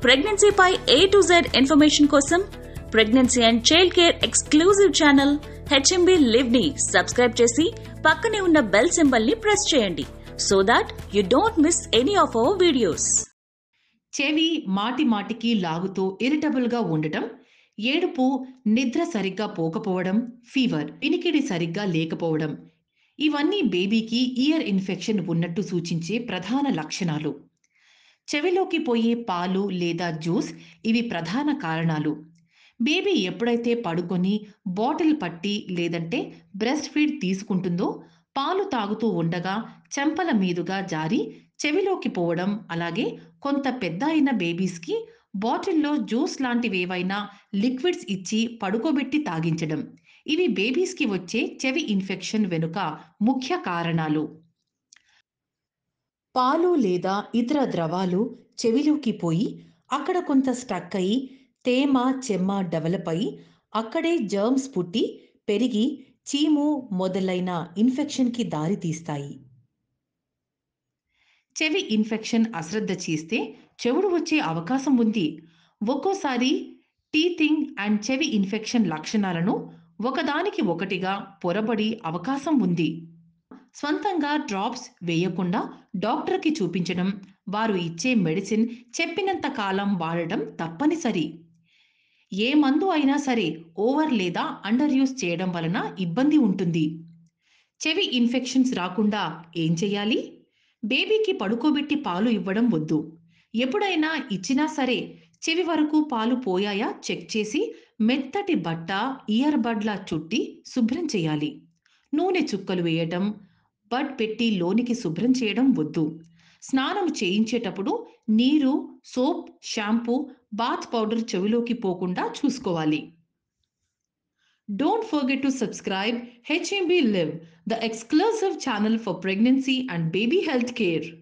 ప్రెగ్నెన్సీపై A to Z information కోసం pregnancy and child care exclusive channel HMB live ని subscribe చేసి పక్కనే ఉన్న బెల్ సింబల్ ని ప్రెస్ చేయండి so that you don't miss any of our videos చెవి మాటి మాటికి లాగుతూ ఇరిటబుల్ గా ఉండటం ఏడుపు నిద్ర సరిగ్గా పోకపోవడం ఫీవర్ వినికిడి సరిగ్గా లేకపోవడం ఇవన్నీ బేబీకి ఇయర్ ఇన్ఫెక్షన్ ఉన్నట్టు సూచించే ప్రధాన లక్షణాలు చెవిలోకి పోయే పాలు లేదా జ్యూస్ ఇవి ప్రధాన కారణాలు బేబీ ఎప్పుడైతే పడుకొని బాటిల్ పట్టి లేదంటే బ్రెస్ట్ ఫీడ్ తీసుకుంటుందో పాలు తాగుతూ ఉండగా చెంపల మీదుగా జారి చెవిలోకి పోవడం అలాగే కొంత పెద్ద అయిన బేబీస్కి బాటిల్లో జ్యూస్ లాంటివేవైనా లిక్విడ్స్ ఇచ్చి పడుకోబెట్టి తాగించడం ఇవి బేబీస్కి వచ్చే చెవి ఇన్ఫెక్షన్ వెనుక ముఖ్య కారణాలు పాలు లేదా ఇతర ద్రవాలు చెవిలోకి పోయి అక్కడ కొంత స్టక్ అయి తేమ చెమ్మ డెవలప్ అయి అక్కడే జర్మ్స్ పుట్టి పెరిగి చీము మొదలైన ఇన్ఫెక్షన్కి దారి తీస్తాయి చెవి ఇన్ఫెక్షన్ అశ్రద్ధ చేస్తే చెవుడు వచ్చే అవకాశం ఉంది ఒక్కోసారి టీతింగ్ అండ్ చెవి ఇన్ఫెక్షన్ లక్షణాలను ఒకదానికి ఒకటిగా పొరబడి అవకాశం ఉంది స్వంతంగా డ్రాప్స్ వేయకుండా డాక్టర్కి చూపించడం వారు ఇచ్చే మెడిసిన్ చెప్పినంత కాలం వాడటం తప్పనిసరి ఏ మందు అయినా సరే ఓవర్ లేదా అండర్ యూస్ చేయడం వలన ఇబ్బంది ఉంటుంది చెవి ఇన్ఫెక్షన్స్ రాకుండా ఏం చేయాలి బేబీకి పడుకోబెట్టి పాలు ఇవ్వడం వద్దు ఎప్పుడైనా ఇచ్చినా సరే చెవి వరకు పాలు పోయాయా చెక్ చేసి మెత్తటి బట్ట ఇయర్ బడ్లా చుట్టి శుభ్రం చేయాలి నూనె చుక్కలు వేయటం బడ్ పెట్టి లోనికి శుభ్రం చేయడం వద్దు స్నానం చేయించేటప్పుడు నీరు సోప్ షాంపూ బాత్ పౌడర్ చెవిలోకి పోకుండా చూసుకోవాలి don't forget to subscribe HMB live the exclusive channel for pregnancy and baby health care.